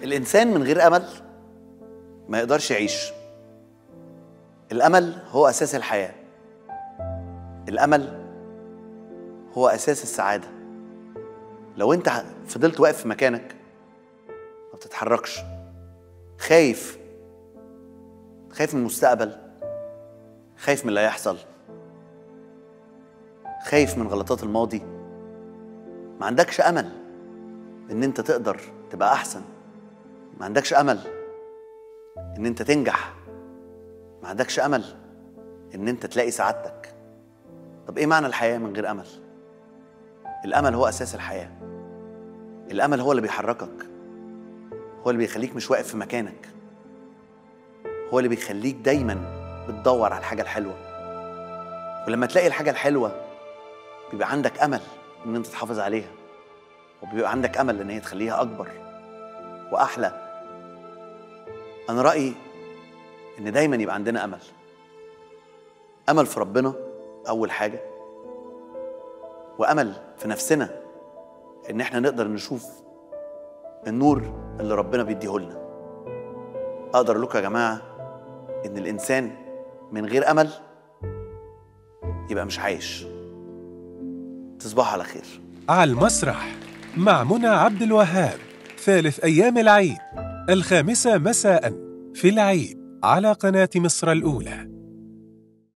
الانسان من غير امل ما يقدرش يعيش الامل هو اساس الحياه الامل هو اساس السعاده لو انت فضلت واقف في مكانك ما بتتحركش خايف خايف من المستقبل خايف من اللي هيحصل خايف من غلطات الماضي ما عندكش امل ان انت تقدر تبقى احسن ما عندكش امل ان انت تنجح ما عندكش امل ان انت تلاقي سعادتك طب ايه معنى الحياه من غير امل الامل هو اساس الحياه الامل هو اللي بيحركك هو اللي بيخليك مش واقف في مكانك هو اللي بيخليك دايما بتدور على الحاجه الحلوه ولما تلاقي الحاجه الحلوه بيبقى عندك امل ان انت تحافظ عليها وبيبقى عندك امل ان هي تخليها اكبر واحلى انا رايي ان دايما يبقى عندنا امل امل في ربنا اول حاجه وامل في نفسنا ان احنا نقدر نشوف النور اللي ربنا بيديه لنا اقدر اقول لكم يا جماعه ان الانسان من غير امل يبقى مش عايش تصبحوا على خير على المسرح مع منى عبد الوهاب ثالث أيام العيد الخامسة مساء في العيد على قناة مصر الأولى